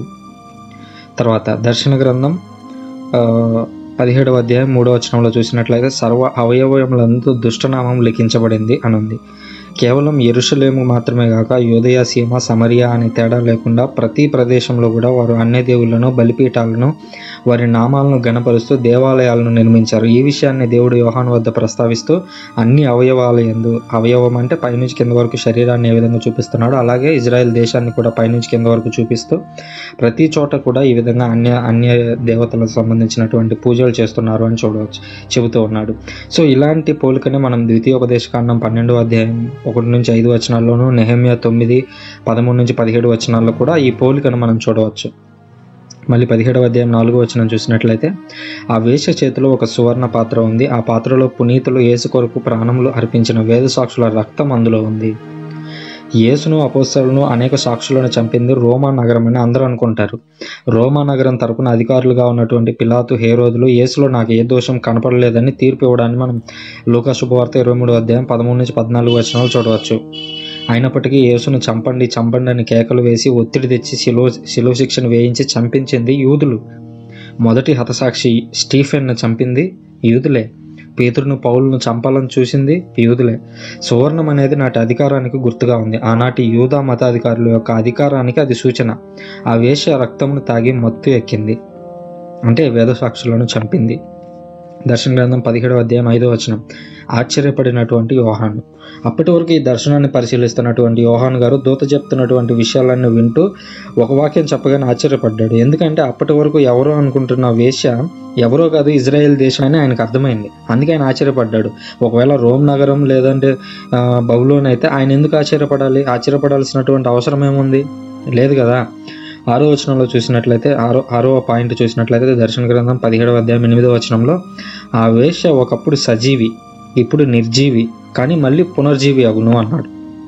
తర్వాత దర్శన గ్రంథం ఆ, పదిహేడవ అధ్యాయం మూడవ వచనంలో చూసినట్లయితే సర్వ అవయవములందు దుష్టనామం లిఖించబడింది అని ఉంది కేవలం ఎరుషలేము మాత్రమే కాక యోదయ సీమ సమరియా అనే తేడా లేకుండా ప్రతి ప్రదేశంలో కూడా వారు అన్య దేవుళ్లను బలిపీఠాలను వారి నామాలను గణపరుస్తూ దేవాలయాలను నిర్మించారు ఈ విషయాన్ని దేవుడు యోహాను వద్ద ప్రస్తావిస్తూ అన్ని అవయవాల యందు అవయవం అంటే పైనుంచి కింద వరకు శరీరాన్ని ఏ విధంగా చూపిస్తున్నాడు అలాగే ఇజ్రాయెల్ దేశాన్ని కూడా పైనుంచి కింద వరకు చూపిస్తూ ప్రతి చోట కూడా ఈ విధంగా అన్య అన్య దేవతలకు సంబంధించినటువంటి పూజలు చేస్తున్నారు అని చూడవచ్చు చెబుతూ ఉన్నాడు సో ఇలాంటి పోలికనే మనం ద్వితీయోపదేశకాండం పన్నెండో అధ్యాయం ఒకటి నుంచి ఐదు వచనాల్లోనూ నెహమ్యా తొమ్మిది పదమూడు నుంచి పదిహేడు వచనాల్లో కూడా ఈ పోలికను మనం చూడవచ్చు మళ్ళీ పదిహేడవ అధ్యాయం నాలుగో వచనం చూసినట్లయితే ఆ వేష చేతిలో ఒక సువర్ణ పాత్ర ఉంది ఆ పాత్రలో పునీతులు యేసు కొరకు ప్రాణములు అర్పించిన వేద సాక్షుల రక్తం అందులో ఉంది యేసును అపోస్తలను అనేక సాక్షులను చంపింది రోమా నగరం అని అందరూ అనుకుంటారు రోమా నగరం తరపున అధికారులుగా ఉన్నటువంటి పిలాతు హేరోదులు యేసులో నాకు ఏ దోషం కనపడలేదని తీర్పు ఇవ్వడాన్ని మనం లూకా శుభవార్త ఇరవై మూడు అధ్యాయం పదమూడు నుంచి పద్నాలుగు వచనాలు చూడవచ్చు అయినప్పటికీ యేసును చంపండి చంపండి అని కేకలు వేసి ఒత్తిడి తెచ్చి శిలో శిలో శిక్షను వేయించి చంపించింది యూదులు మొదటి హతసాక్షి స్టీఫెన్ను చంపింది యూదులే పేతురును పౌలును చంపాలని చూసింది యూదులే సువర్ణం అనేది నాటి అధికారానికి గుర్తుగా ఉంది ఆనాటి యూదా మతాధికారుల యొక్క అధికారానికి అది సూచన ఆ వేశ్య రక్తమును తాగి మత్తు ఎక్కింది అంటే వేద సాక్షులను చంపింది దర్శన గ్రంథం పదిహేడవ అధ్యాయం ఐదో వచనం ఆశ్చర్యపడినటువంటి యోహాను అప్పటి వరకు ఈ దర్శనాన్ని పరిశీలిస్తున్నటువంటి యోహాన్ గారు దూత చెప్తున్నటువంటి విషయాలన్నీ వింటూ ఒక వాక్యం చెప్పగానే ఆశ్చర్యపడ్డాడు ఎందుకంటే అప్పటి వరకు ఎవరో అనుకుంటున్న వేశ్య ఎవరో కాదు ఇజ్రాయెల్ దేశం అని ఆయనకు అర్థమైంది అందుకే ఆయన ఆశ్చర్యపడ్డాడు ఒకవేళ రోమ్ నగరం లేదంటే ఆ, బబులోన్ అయితే ఆయన ఎందుకు ఆశ్చర్యపడాలి ఆశ్చర్యపడాల్సినటువంటి అవసరం ఏముంది లేదు కదా ఆరో వచనంలో చూసినట్లయితే ఆరో ఆరో పాయింట్ చూసినట్లయితే దర్శన గ్రంథం పదిహేడవ అధ్యాయం ఎనిమిదో వచనంలో ఆ వేశ్య ఒకప్పుడు సజీవి ఇప్పుడు నిర్జీవి కానీ మళ్ళీ పునర్జీవి అగును అన్నాడు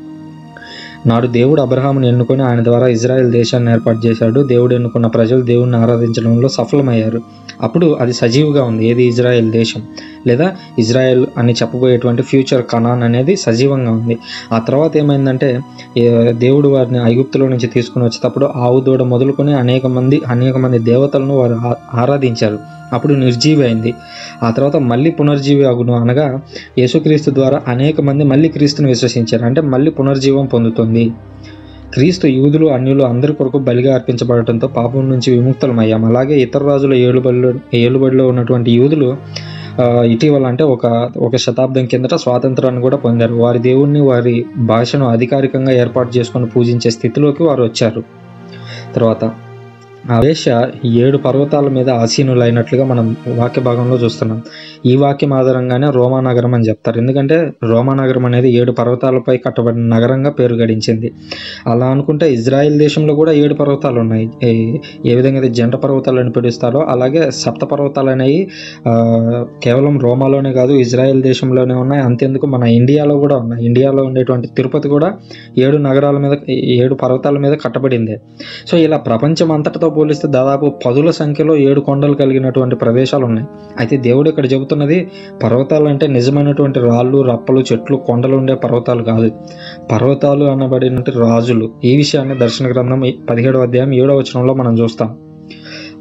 నాడు దేవుడు అబ్రహాముని ఎన్నుకొని ఆయన ద్వారా ఇజ్రాయెల్ దేశాన్ని ఏర్పాటు చేశాడు దేవుడు ఎన్నుకున్న ప్రజలు దేవుడిని ఆరాధించడంలో సఫలమయ్యారు అప్పుడు అది సజీవుగా ఉంది ఏది ఇజ్రాయెల్ దేశం లేదా ఇజ్రాయెల్ అని చెప్పబోయేటువంటి ఫ్యూచర్ కనాన్ అనేది సజీవంగా ఉంది ఆ తర్వాత ఏమైందంటే ఏ- దేవుడు వారిని ఐగుప్తులో నుంచి తీసుకుని వచ్చేటప్పుడు ఆవు దూడ మొదలుకొని అనేక మంది అనేక మంది దేవతలను వారు ఆ- ఆరాధించారు అప్పుడు నిర్జీవి అయింది ఆ తర్వాత మళ్ళీ పునర్జీవి అగును అనగా యేసుక్రీస్తు ద్వారా అనేక మంది మళ్ళీ క్రీస్తుని విశ్వసించారు అంటే మళ్ళీ పునర్జీవం పొందుతుంది క్రీస్తు యూదులు అన్యులు అందరి కొరకు బలిగా అర్పించబడటంతో పాపం నుంచి విముక్తులమయ్యాం అలాగే ఇతర రాజుల ఏలుబడిలో ఏలుబడిలో ఉన్నటువంటి యూదులు ఆ, ఇటీవల అంటే ఒక ఒక శతాబ్దం కిందట స్వాతంత్రాన్ని కూడా పొందారు వారి దేవుణ్ణి వారి భాషను అధికారికంగా ఏర్పాటు చేసుకొని పూజించే స్థితిలోకి వారు వచ్చారు తర్వాత ఆ వేశ్య ఏడు పర్వతాల మీద ఆసీనులైనట్లుగా మనం వాక్య భాగంలో చూస్తున్నాం ఈ వాక్యం ఆధారంగానే రోమా నగరం అని చెప్తారు ఎందుకంటే రోమా నగరం అనేది ఏడు పర్వతాలపై కట్టబడిన నగరంగా పేరు గడించింది అలా అనుకుంటే ఇజ్రాయెల్ దేశంలో కూడా ఏడు పర్వతాలు ఉన్నాయి ఏ- ఏ విధంగా అయితే జంట పర్వతాలు అని పిలుస్తారో అలాగే సప్త పర్వతాలు అనేవి ఆ, కేవలం రోమాలోనే కాదు ఇజ్రాయెల్ దేశంలోనే ఉన్నాయి అంతేందుకు మన ఇండియాలో కూడా ఉన్నాయి ఇండియాలో ఉండేటువంటి తిరుపతి కూడా ఏడు నగరాల మీద ఏడు పర్వతాల మీద కట్టబడిందే సో ఇలా ప్రపంచం అంతటితో పోలిస్తే దాదాపు పదుల సంఖ్యలో ఏడు కొండలు కలిగినటువంటి ప్రదేశాలు ఉన్నాయి అయితే దేవుడు ఇక్కడ చెబుతున్నది పర్వతాలు అంటే నిజమైనటువంటి రాళ్ళు రప్పలు చెట్లు కొండలు ఉండే పర్వతాలు కాదు పర్వతాలు అనబడినటువంటి రాజులు ఈ విషయాన్ని దర్శన గ్రంథం పదిహేడవ అధ్యాయం ఏడవ వచనంలో మనం చూస్తాం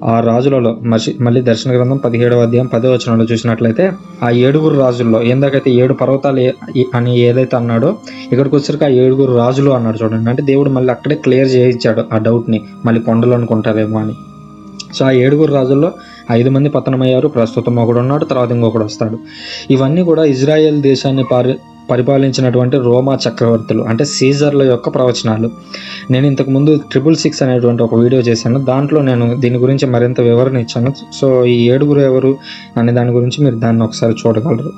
ఆ రాజులలో మసి మళ్ళీ దర్శన గ్రంథం పదిహేడవ అధ్యాయం పదో వచనంలో చూసినట్లయితే ఆ ఏడుగురు రాజుల్లో ఎందాకైతే ఏడు పర్వతాలు ఏ- ఈ- అని ఏదైతే అన్నాడో ఇక్కడికి వచ్చరికి ఆ ఏడుగురు రాజులు అన్నాడు చూడండి అంటే దేవుడు మళ్ళీ అక్కడే క్లియర్ చేయించాడు ఆ డౌట్ని మళ్ళీ కొండలు అనుకుంటారేమో అని సో ఆ ఏడుగురు రాజుల్లో ఐదు మంది పతనమయ్యారు ప్రస్తుతం ఒకడు ఉన్నాడు తర్వాత ఇంకొకడు వస్తాడు ఇవన్నీ కూడా ఇజ్రాయెల్ దేశాన్ని పారి పరిపాలించినటువంటి రోమా చక్రవర్తులు అంటే సీజర్ల యొక్క ప్రవచనాలు నేను ఇంతకు ముందు ట్రిపుల్ సిక్స్ అనేటువంటి ఒక వీడియో చేశాను దాంట్లో నేను దీని గురించి మరింత వివరణ ఇచ్చాను సో ఈ ఏడుగురు ఎవరు అనే దాని గురించి మీరు దాన్ని ఒకసారి చూడగలరు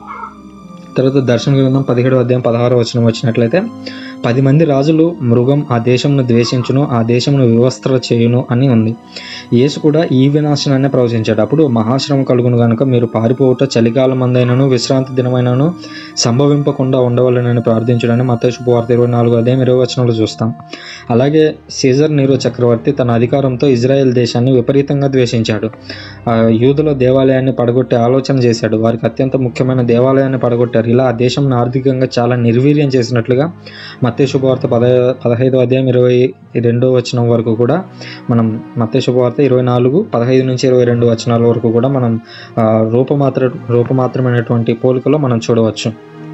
తర్వాత దర్శన గ్రంథం పదిహేడు అధ్యాయం పదహారు వచనం వచ్చినట్లయితే పది మంది రాజులు మృగం ఆ దేశంను ద్వేషించును ఆ దేశమును వివస్త్ర చేయును అని ఉంది యేసు కూడా ఈ వినాశనాన్ని ప్రవచించాడు అప్పుడు మహాశ్రమ కలుగును గనుక మీరు పారిపోవుట చలికాలం మందైనను విశ్రాంతి దినమైనను సంభవింపకుండా ఉండవాలని ప్రార్థించడని మత శుభవార్త ఇరవై నాలుగు అధ్యాయం ఇరవై వచనంలో చూస్తాం అలాగే సీజర్ నీరో చక్రవర్తి తన అధికారంతో ఇజ్రాయెల్ దేశాన్ని విపరీతంగా ద్వేషించాడు ఆ యూదుల దేవాలయాన్ని పడగొట్టే ఆలోచన చేశాడు వారికి అత్యంత ముఖ్యమైన దేవాలయాన్ని పడగొట్టారు ఇలా ఆ దేశం ఆర్థికంగా చాలా నిర్వీర్యం చేసినట్లుగా మత్తే శుభవార్త పద పదహైదో అధ్యాయం ఇరవై రెండో వచనం వరకు కూడా మనం మత్తే శుభవార్త ఇరవై నాలుగు పదహైదు నుంచి ఇరవై రెండు వచనాల వరకు కూడా మనం ఆ, రూపమాత్ర రూపమాత్రమైనటువంటి పోలికలో మనం చూడవచ్చు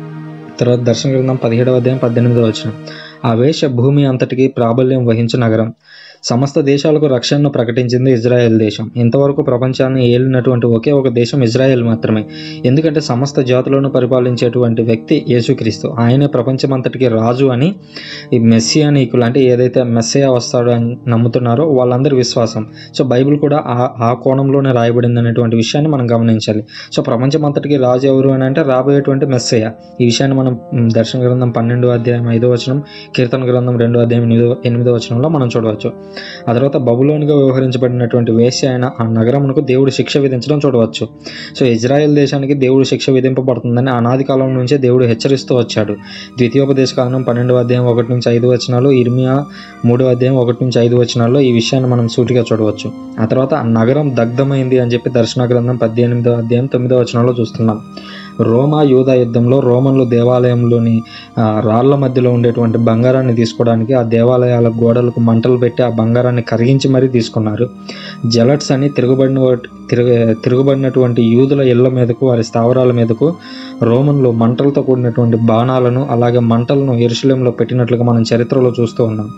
తర్వాత దర్శన గ్రంథం పదిహేడవ అధ్యాయం పద్దెనిమిదవ వచనం ఆ వేష భూమి అంతటికి ప్రాబల్యం వహించు నగరం సమస్త దేశాలకు రక్షణను ప్రకటించింది ఇజ్రాయెల్ దేశం ఇంతవరకు ప్రపంచాన్ని ఏలినటువంటి ఒకే ఒక దేశం ఇజ్రాయెల్ మాత్రమే ఎందుకంటే సమస్త జాతులను పరిపాలించేటువంటి వ్యక్తి యేసుక్రీస్తు ఆయనే ప్రపంచమంతటికి రాజు అని ఈ మెస్సియానీకులు అంటే ఏదైతే మెస్సయా వస్తాడో అని నమ్ముతున్నారో వాళ్ళందరి విశ్వాసం సో బైబిల్ కూడా ఆ ఆ కోణంలోనే రాయబడింది అనేటువంటి విషయాన్ని మనం గమనించాలి సో ప్రపంచమంతటికి రాజు ఎవరు అని అంటే రాబోయేటువంటి మెస్సయ్య ఈ విషయాన్ని మనం మ్, దర్శన గ్రంథం పన్నెండు అధ్యాయం ఐదో వచనం కీర్తన గ్రంథం రెండో అధ్యాయం ఎనిమిదో ఎనిమిదో వచనంలో మనం చూడవచ్చు ఆ తర్వాత బబులోనిగా వ్యవహరించబడినటువంటి వేశ్య అయిన ఆ నగరమునకు దేవుడు శిక్ష విధించడం చూడవచ్చు సో ఇజ్రాయెల్ దేశానికి దేవుడు శిక్ష విధింపబడుతుందని అనాది కాలం నుంచే దేవుడు హెచ్చరిస్తూ వచ్చాడు ద్వితీయోపదేశ కాలం పన్నెండవ అధ్యాయం ఒకటి నుంచి ఐదు వచనాలు ఇర్మియా మూడో అధ్యాయం ఒకటి నుంచి ఐదు వచనాల్లో ఈ విషయాన్ని మనం సూటిగా చూడవచ్చు ఆ తర్వాత ఆ నగరం దగ్ధమైంది అని చెప్పి దర్శన గ్రంథం పద్దెనిమిదో అధ్యాయం తొమ్మిదో వచనంలో చూస్తున్నాం రోమా యూదా యుద్ధంలో రోమన్లు దేవాలయంలోని ఆ, రాళ్ల మధ్యలో ఉండేటువంటి బంగారాన్ని తీసుకోవడానికి ఆ దేవాలయాల గోడలకు మంటలు పెట్టి ఆ బంగారాన్ని కరిగించి మరీ తీసుకున్నారు జలట్స్ అని తిరుగుబడిన వాటి- తిరుగు తిరుగుబడినటువంటి యూదుల ఇళ్ల మీదకు వారి స్థావరాల మీదకు రోమన్లు మంటలతో కూడినటువంటి బాణాలను అలాగే మంటలను ఎరుశలేంలో పెట్టినట్లుగా మనం చరిత్రలో చూస్తూ ఉన్నాం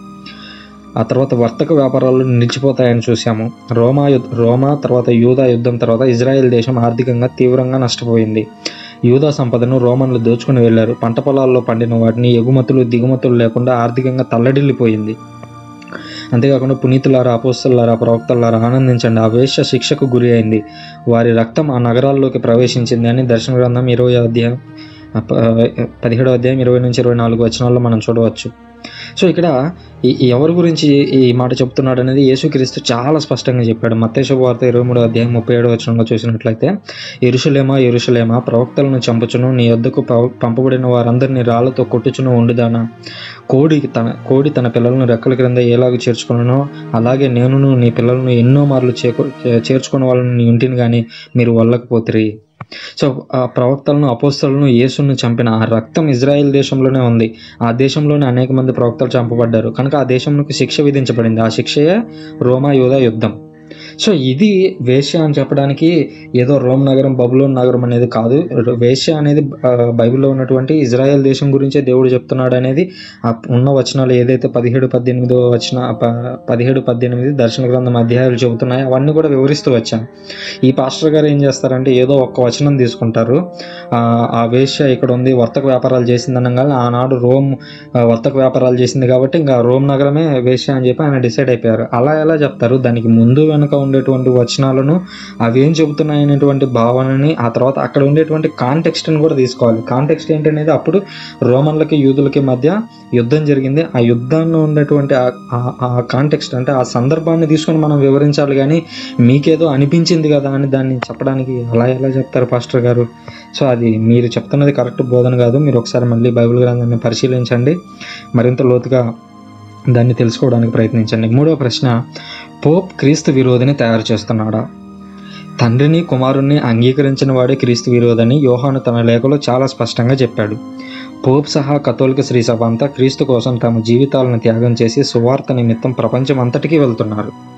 ఆ తర్వాత వర్తక వ్యాపారాలు నిలిచిపోతాయని చూసాము రోమా యుద్ధ రోమా తర్వాత యూదా యుద్ధం తర్వాత ఇజ్రాయెల్ దేశం ఆర్థికంగా తీవ్రంగా నష్టపోయింది యూదా సంపదను రోమన్లు దోచుకుని వెళ్లారు పంట పొలాల్లో పండిన వాటిని ఎగుమతులు దిగుమతులు లేకుండా ఆర్థికంగా తల్లడిల్లిపోయింది అంతేకాకుండా పునీతులారా అపోస్తలారా ప్రవక్తలారా ఆనందించండి ఆ వేశ్య శిక్షకు గురి అయింది వారి రక్తం ఆ నగరాల్లోకి ప్రవేశించింది అని దర్శన గ్రంథం ఇరవై అధ్యాయం ఆ, ప- పదిహేడో అధ్యాయం ఇరవై నుంచి ఇరవై నాలుగు వచనాల్లో మనం చూడవచ్చు సో ఇక్కడ ఈ- ఈ ఎవరి గురించి ఈ మాట చెప్తున్నాడు అనేది యేసుక్రీస్తు చాలా స్పష్టంగా చెప్పాడు మత్తేశ వార్త ఇరవై మూడో అధ్యాయం ముప్పై ఏడో వచనంలో చూసినట్లయితే ఎరుషలేమా ఎరుషలేమా ప్రవక్తలను చంపుచును నీ యొద్దకు పవ- పంపబడిన వారందరినీ రాళ్లతో కొట్టుచును ఉండుదానా కోడి తన కోడి తన పిల్లలను రెక్కల క్రింద ఎలాగ చేర్చుకున్నానో అలాగే నేనును నీ పిల్లలను ఎన్నో మార్లు చేకు చేర్చుకున్న వాళ్ళని నీ ఇంటిని కానీ మీరు వల్లకపోతిరి సో ఆ ప్రవక్తలను అపోస్తలను యేసును చంపిన ఆ రక్తం ఇజ్రాయెల్ దేశంలోనే ఉంది ఆ దేశంలోనే అనేక మంది ప్రవక్తలు చంపబడ్డారు కనుక ఆ దేశంలోకి శిక్ష విధించబడింది ఆ శిక్షయే రోమా యోధా యుద్ధం సో ఇది వేశ్య అని చెప్పడానికి ఏదో రోమ్ నగరం బబులోన్ నగరం అనేది కాదు వేశ్య అనేది ఆ, బైబిల్లో ఉన్నటువంటి ఇజ్రాయెల్ దేశం గురించే దేవుడు చెప్తున్నాడు అనేది ఆ ఉన్న వచనాలు ఏదైతే పదిహేడు పద్దెనిమిదో వచన ప- పదిహేడు పద్దెనిమిది దర్శన గ్రంథం అధ్యాయాలు చెబుతున్నాయో అవన్నీ కూడా వివరిస్తూ వచ్చాను ఈ పాస్టర్ గారు ఏం చేస్తారంటే ఏదో ఒక్క వచనం తీసుకుంటారు ఆ, ఆ వేశ్య ఇక్కడ ఉంది వర్తక వ్యాపారాలు చేసింది అనగానే ఆనాడు రోమ్ ఆ, వర్తక వ్యాపారాలు చేసింది కాబట్టి ఇంకా రోమ్ నగరమే వేశ్య అని చెప్పి ఆయన డిసైడ్ అయిపోయారు అలా ఎలా చెప్తారు దానికి ముందు వెనుక ఉండేటువంటి వచనాలను అవి ఏం చెబుతున్నాయి అనేటువంటి భావనని ఆ తర్వాత అక్కడ ఉండేటువంటి కాంటెక్స్ట్ని కూడా తీసుకోవాలి కాంటెక్స్ట్ ఏంటనేది అప్పుడు రోమన్లకి యూదులకి మధ్య యుద్ధం జరిగింది ఆ యుద్ధంలో ఉండేటువంటి ఆ- ఆ- ఆ కాంటెక్స్ట్ అంటే ఆ సందర్భాన్ని తీసుకొని మనం వివరించాలి కానీ మీకేదో అనిపించింది కదా అని దాన్ని చెప్పడానికి అలా ఎలా చెప్తారు పాస్టర్ గారు సో అది మీరు చెప్తున్నది కరెక్ట్ బోధన కాదు మీరు ఒకసారి మళ్ళీ బైబిల్ గ్రంథాన్ని పరిశీలించండి మరింత లోతుగా దాన్ని తెలుసుకోవడానికి ప్రయత్నించండి మూడవ ప్రశ్న పోప్ క్రీస్తు విరోధిని తయారు చేస్తున్నాడా తండ్రిని కుమారుణ్ణి అంగీకరించిన వాడే క్రీస్తు విరోధని యోహాను తన లేఖలో చాలా స్పష్టంగా చెప్పాడు పోప్ సహా కథోలిక శ్రీ సభ అంతా క్రీస్తు కోసం తమ జీవితాలను త్యాగం చేసి సువార్త నిమిత్తం ప్రపంచం అంతటికీ వెళ్తున్నారు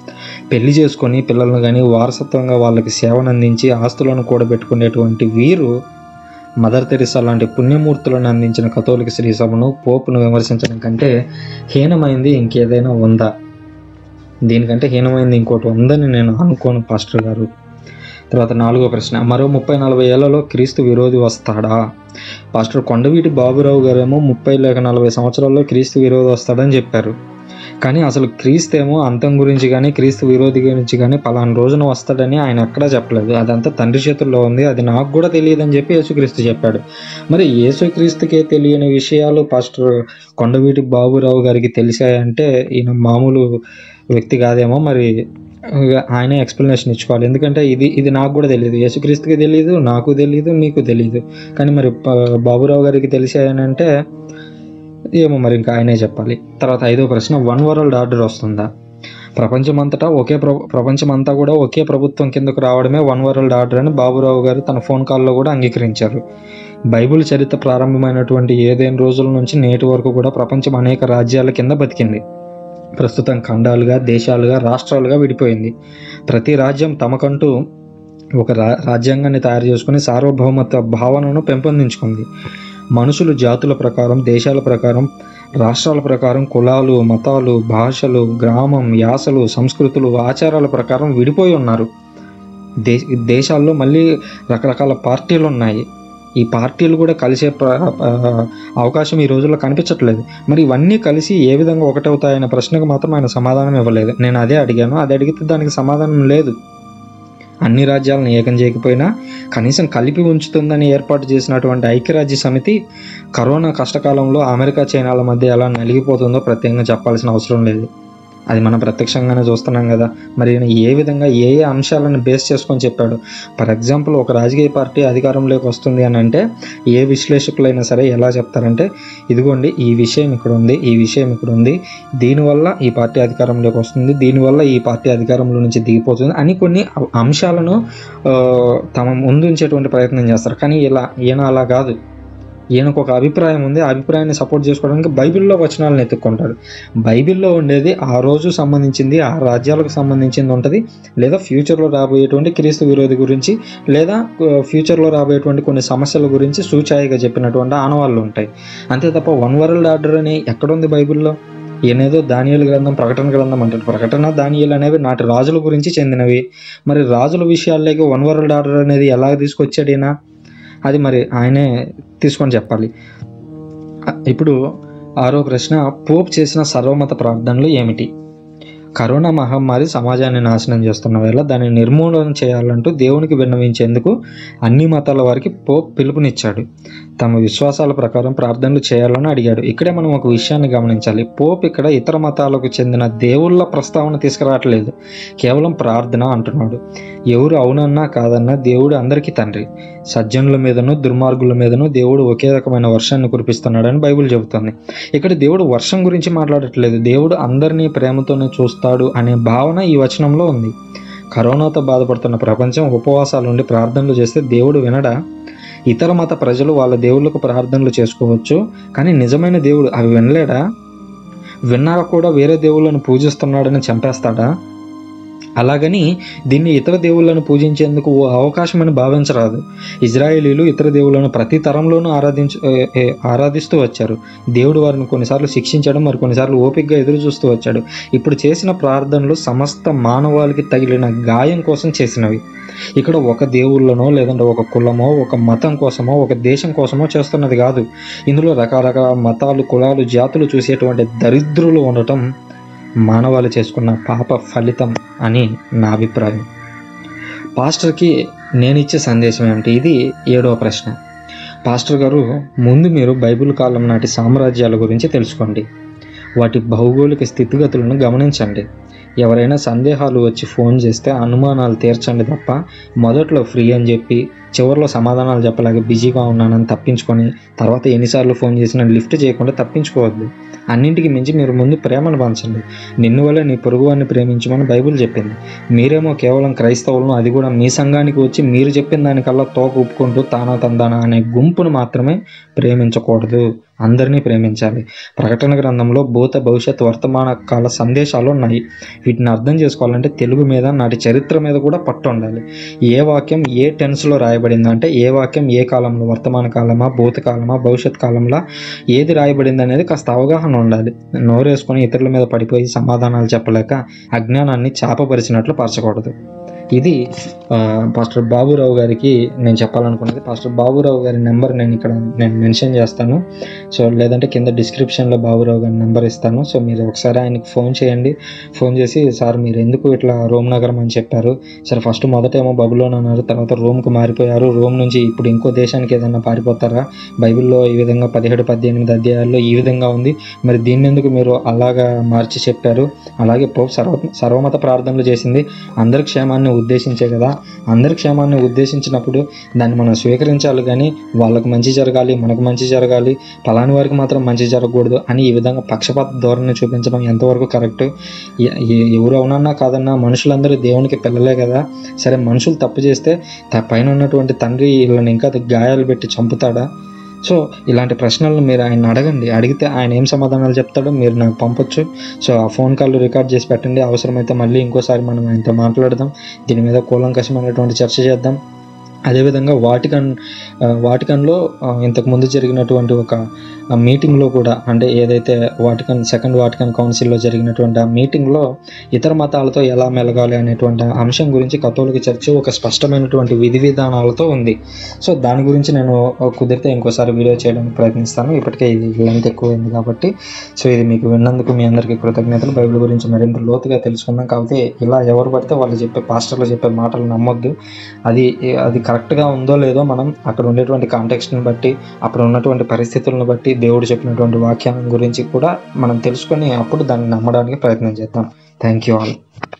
పెళ్లి చేసుకొని పిల్లలను కానీ వారసత్వంగా వాళ్ళకి సేవను అందించి ఆస్తులను కూడబెట్టుకునేటువంటి వీరు మదర్ తెరిసా లాంటి పుణ్యమూర్తులను అందించిన కథోలిక శ్రీ సభను పోపును విమర్శించడం కంటే హీనమైంది ఇంకేదైనా ఉందా దీనికంటే హీనమైంది ఇంకోటి ఉందని నేను అనుకోను పాస్టర్ గారు తర్వాత నాలుగో ప్రశ్న మరో ముప్పై నలభై ఏళ్లలో క్రీస్తు విరోధి వస్తాడా పాస్టర్ కొండవీటి బాబురావు గారేమో ముప్పై లేక నలభై సంవత్సరాల్లో క్రీస్తు విరోధి వస్తాడని చెప్పారు కానీ అసలు క్రీస్తు ఏమో అంతం గురించి కానీ క్రీస్తు విరోధి గురించి కానీ పలానా రోజున వస్తాడని ఆయన ఎక్కడా చెప్పలేదు అదంతా తండ్రి చేతుల్లో ఉంది అది నాకు కూడా తెలియదని చెప్పి యేసుక్రీస్తు చెప్పాడు మరి యేసుక్రీస్తుకే తెలియని విషయాలు పాస్టర్ కొండవీటి బాబురావు గారికి తెలిసాయంటే ఈయన మామూలు వ్యక్తి కాదేమో మరి ఆయనే ఎక్స్ప్లెనేషన్ ఇచ్చుకోవాలి ఎందుకంటే ఇది ఇది నాకు కూడా తెలియదు యేసుక్రీస్తుకి తెలియదు నాకు తెలియదు మీకు తెలియదు కానీ మరి ప- బాబురావు గారికి తెలిసాయనంటే ఏమో మరి ఇంకా ఆయనే చెప్పాలి తర్వాత ఐదో ప్రశ్న వన్ వరల్డ్ ఆర్డర్ వస్తుందా ప్రపంచమంతటా ఒకే ప్ర ప్రపంచమంతా కూడా ఒకే ప్రభుత్వం కిందకు రావడమే వన్ వరల్డ్ ఆర్డర్ అని బాబురావు గారు తన ఫోన్ కాల్లో కూడా అంగీకరించారు బైబిల్ చరిత్ర ప్రారంభమైనటువంటి ఏదైనా రోజుల నుంచి నేటి వరకు కూడా ప్రపంచం అనేక రాజ్యాల కింద బతికింది ప్రస్తుతం ఖండాలుగా దేశాలుగా రాష్ట్రాలుగా విడిపోయింది ప్రతి రాజ్యం తమకంటూ ఒక రా రాజ్యాంగాన్ని తయారు చేసుకుని సార్వభౌమత్వ భావనను పెంపొందించుకుంది మనుషులు జాతుల ప్రకారం దేశాల ప్రకారం రాష్ట్రాల ప్రకారం కులాలు మతాలు భాషలు గ్రామం యాసలు సంస్కృతులు ఆచారాల ప్రకారం విడిపోయి ఉన్నారు దే దేశాల్లో మళ్ళీ రకరకాల పార్టీలు ఉన్నాయి ఈ పార్టీలు కూడా కలిసే ప్ర- ఆ, అవకాశం ఈ రోజుల్లో కనిపించట్లేదు మరి ఇవన్నీ కలిసి ఏ విధంగా ఒకటవుతాయనే ప్రశ్నకు మాత్రం ఆయన సమాధానం ఇవ్వలేదు నేను అదే అడిగాను అది అడిగితే దానికి సమాధానం లేదు అన్ని రాజ్యాలను ఏకం చేయకపోయినా కనీసం కలిపి ఉంచుతుందని ఏర్పాటు చేసినటువంటి ఐక్యరాజ్య సమితి కరోనా కష్టకాలంలో అమెరికా చైనాల మధ్య ఎలా నలిగిపోతుందో ప్రత్యేకంగా చెప్పాల్సిన అవసరం లేదు అది మనం ప్రత్యక్షంగానే చూస్తున్నాం కదా మరి ఈయన ఏ విధంగా ఏ ఏ అంశాలను బేస్ చేసుకొని చెప్పాడు ఫర్ ఎగ్జాంపుల్ ఒక రాజకీయ పార్టీ అధికారంలోకి వస్తుంది అని అంటే ఏ విశ్లేషకులైనా సరే ఎలా చెప్తారంటే ఇదిగోండి ఈ విషయం ఇక్కడ ఉంది ఈ విషయం ఇక్కడ ఉంది దీనివల్ల ఈ పార్టీ అధికారంలోకి వస్తుంది దీనివల్ల ఈ పార్టీ అధికారంలో నుంచి దిగిపోతుంది అని కొన్ని అ- అంశాలను ఆ, తమ ముందు ఉంచేటువంటి ప్రయత్నం చేస్తారు కానీ ఇలా ఈయన అలా కాదు ఈయనకు ఒక అభిప్రాయం ఉంది ఆ అభిప్రాయాన్ని సపోర్ట్ చేసుకోవడానికి బైబిల్లో వచనాలను ఎత్తుక్కుంటాడు బైబిల్లో ఉండేది ఆ రోజు సంబంధించింది ఆ రాజ్యాలకు సంబంధించింది ఉంటుంది లేదా ఫ్యూచర్లో రాబోయేటువంటి క్రీస్తు విరోధి గురించి లేదా ఆ, ఫ్యూచర్లో రాబోయేటువంటి కొన్ని సమస్యల గురించి సూచాయిగా చెప్పినటువంటి ఆనవాళ్ళు ఉంటాయి అంతే తప్ప వన్ వరల్డ్ ఆర్డర్ అని ఎక్కడుంది బైబిల్లో ఈయనేదో దానియలు గ్రంథం ప్రకటన గ్రంథం అంటారు ప్రకటన దానియలు అనేవి నాటి రాజుల గురించి చెందినవి మరి రాజుల విషయాల్లోకి వన్ వరల్డ్ ఆర్డర్ అనేది ఎలా తీసుకొచ్చాడు ఈయన అది మరి ఆయనే తీసుకొని చెప్పాలి అ- ఇప్పుడు ఆరో ప్రశ్న పోప్ చేసిన సర్వమత ప్రార్థనలు ఏమిటి కరోనా మహమ్మారి సమాజాన్ని నాశనం చేస్తున్న వేళ దాన్ని నిర్మూలన చేయాలంటూ దేవునికి విన్నవించేందుకు అన్ని మతాల వారికి పోప్ పిలుపునిచ్చాడు తమ విశ్వాసాల ప్రకారం ప్రార్థనలు చేయాలని అడిగాడు ఇక్కడే మనం ఒక విషయాన్ని గమనించాలి పోప్ ఇక్కడ ఇతర మతాలకు చెందిన దేవుళ్ళ ప్రస్తావన తీసుకురావట్లేదు కేవలం ప్రార్థన అంటున్నాడు ఎవరు అవునన్నా కాదన్నా దేవుడు అందరికీ తండ్రి సజ్జనుల మీదను దుర్మార్గుల మీదను దేవుడు ఒకే రకమైన వర్షాన్ని కురిపిస్తున్నాడని బైబిల్ చెబుతుంది ఇక్కడ దేవుడు వర్షం గురించి మాట్లాడట్లేదు దేవుడు అందరినీ ప్రేమతోనే చూస్తాడు అనే భావన ఈ వచనంలో ఉంది కరోనాతో బాధపడుతున్న ప్రపంచం ఉపవాసాలు ఉండి ప్రార్థనలు చేస్తే దేవుడు వినడా ఇతర మత ప్రజలు వాళ్ళ దేవుళ్ళకు ప్రార్థనలు చేసుకోవచ్చు కానీ నిజమైన దేవుడు అవి వినలేడా విన్నాక కూడా వేరే దేవుళ్ళను పూజిస్తున్నాడని చంపేస్తాడా అలాగని దీన్ని ఇతర దేవుళ్ళను పూజించేందుకు ఓ అవకాశమని భావించరాదు ఇజ్రాయేలీలు ఇతర దేవుళ్ళను ప్రతి తరంలోనూ ఆరాధించు ఏ- ఏ- ఆరాధిస్తూ వచ్చారు దేవుడు వారిని కొన్నిసార్లు శిక్షించడం మరి కొన్నిసార్లు ఓపికగా ఎదురు చూస్తూ వచ్చాడు ఇప్పుడు చేసిన ప్రార్థనలు సమస్త మానవాళికి తగిలిన గాయం కోసం చేసినవి ఇక్కడ ఒక దేవుళ్ళనో లేదంటే ఒక కులమో ఒక మతం కోసమో ఒక దేశం కోసమో చేస్తున్నది కాదు ఇందులో రకరకాల మతాలు కులాలు జాతులు చూసేటువంటి దరిద్రులు ఉండటం మానవాళి చేసుకున్న పాప ఫలితం అని నా అభిప్రాయం పాస్టర్కి నేను ఇచ్చే సందేశం ఏమిటి ఇది ఏడవ ప్రశ్న పాస్టర్ గారు ముందు మీరు బైబిల్ కాలం నాటి సామ్రాజ్యాల గురించి తెలుసుకోండి వాటి భౌగోళిక స్థితిగతులను గమనించండి ఎవరైనా సందేహాలు వచ్చి ఫోన్ చేస్తే అనుమానాలు తీర్చండి తప్ప మొదట్లో ఫ్రీ అని చెప్పి చివరిలో సమాధానాలు చెప్పలేక బిజీగా ఉన్నానని తప్పించుకొని తర్వాత ఎన్నిసార్లు ఫోన్ చేసినా లిఫ్ట్ చేయకుండా తప్పించుకోవద్దు అన్నింటికి మించి మీరు ముందు ప్రేమను పంచండి నిన్ను వల్ల నీ పొరుగువాన్ని ప్రేమించమని బైబిల్ చెప్పింది మీరేమో కేవలం క్రైస్తవులను అది కూడా మీ సంఘానికి వచ్చి మీరు చెప్పిన దానికల్లా తోక ఒప్పుకుంటూ తానా తందానా అనే గుంపును మాత్రమే ప్రేమించకూడదు అందరినీ ప్రేమించాలి ప్రకటన గ్రంథంలో భూత భవిష్యత్ వర్తమాన కాల సందేశాలు ఉన్నాయి వీటిని అర్థం చేసుకోవాలంటే తెలుగు మీద నాటి చరిత్ర మీద కూడా పట్టు ఉండాలి ఏ వాక్యం ఏ టెన్స్లో రాయబడింది అంటే ఏ వాక్యం ఏ కాలంలో వర్తమాన కాలమా భూతకాలమా భవిష్యత్ కాలంలో ఏది రాయబడింది అనేది కాస్త అవగాహన ఉండాలి నోరేసుకొని ఇతరుల మీద పడిపోయి సమాధానాలు చెప్పలేక అజ్ఞానాన్ని చాపపరిచినట్లు పరచకూడదు ఇది ఆ, పాస్టర్ బాబురావు గారికి నేను చెప్పాలనుకున్నది పాస్టర్ బాబురావు గారి నెంబర్ నేను ఇక్కడ నేను మెన్షన్ చేస్తాను సో లేదంటే కింద డిస్క్రిప్షన్లో బాబురావు గారి నెంబర్ ఇస్తాను సో మీరు ఒకసారి ఆయనకి ఫోన్ చేయండి ఫోన్ చేసి సార్ మీరు ఎందుకు ఇట్లా రోమ్ నగరం అని చెప్పారు సరే ఫస్ట్ మొదట ఏమో బబులోన్ అన్నారు తర్వాత రోమ్కి మారిపోయారు రోమ్ నుంచి ఇప్పుడు ఇంకో దేశానికి ఏదైనా పారిపోతారా బైబిల్లో ఈ విధంగా పదిహేడు పద్దెనిమిది అధ్యాయాల్లో ఈ విధంగా ఉంది మరి దీన్ని ఎందుకు మీరు అలాగా మార్చి చెప్పారు అలాగే పోప్ సర్వ సర్వమత ప్రార్థనలు చేసింది అందరి క్షేమాన్ని ఉద్దేశించే కదా అందరి క్షేమాన్ని ఉద్దేశించినప్పుడు దాన్ని మనం స్వీకరించాలి కానీ వాళ్ళకు మంచి జరగాలి మనకు మంచి జరగాలి పలాని వారికి మాత్రం మంచి జరగకూడదు అని ఈ విధంగా పక్షపాత ధోరణి చూపించడం ఎంతవరకు కరెక్ట్ ఎ- ఎ- ఎవరు అవునన్నా కాదన్నా మనుషులందరూ దేవునికి పిల్లలే కదా సరే మనుషులు తప్పు చేస్తే త- పైన ఉన్నటువంటి తండ్రి వీళ్ళని ఇంకా గాయాలు పెట్టి చంపుతాడా సో ఇలాంటి ప్రశ్నలను మీరు ఆయన అడగండి అడిగితే ఆయన ఏం సమాధానాలు చెప్తాడో మీరు నాకు పంపొచ్చు సో ఆ ఫోన్ కాల్ రికార్డ్ చేసి పెట్టండి అవసరమైతే మళ్ళీ ఇంకోసారి మనం ఆయనతో మాట్లాడదాం దీని మీద కూలంకషమైనటువంటి చర్చ చేద్దాం అదేవిధంగా వాటికన్ ఆ, వాటికన్లో ఆ, ఇంతకు ముందు జరిగినటువంటి ఒక ఆ మీటింగ్లో కూడా అంటే ఏదైతే వాటికన్ సెకండ్ వాటికన్ కౌన్సిల్లో జరిగినటువంటి ఆ మీటింగ్లో ఇతర మతాలతో ఎలా మెలగాలి అనేటువంటి అంశం గురించి కథోలిక చర్చ్ ఒక స్పష్టమైనటువంటి విధి విధానాలతో ఉంది సో దాని గురించి నేను కుదిరితే ఇంకోసారి వీడియో చేయడానికి ప్రయత్నిస్తాను ఇప్పటికే ఇది లెంత్ ఎక్కువైంది కాబట్టి సో ఇది మీకు విన్నందుకు మీ అందరికీ కృతజ్ఞతలు బైబిల్ గురించి మరింత లోతుగా తెలుసుకుందాం కాబట్టి ఇలా ఎవరు పడితే వాళ్ళు చెప్పే పాస్టర్లు చెప్పే మాటలు నమ్మొద్దు అది అది కరెక్ట్గా ఉందో లేదో మనం అక్కడ ఉండేటువంటి కాంటెక్స్ట్ని బట్టి అక్కడ ఉన్నటువంటి పరిస్థితులను బట్టి దేవుడు చెప్పినటువంటి వాక్యాల గురించి కూడా మనం తెలుసుకొని అప్పుడు దాన్ని నమ్మడానికి ప్రయత్నం చేద్దాం థ్యాంక్ యూ ఆల్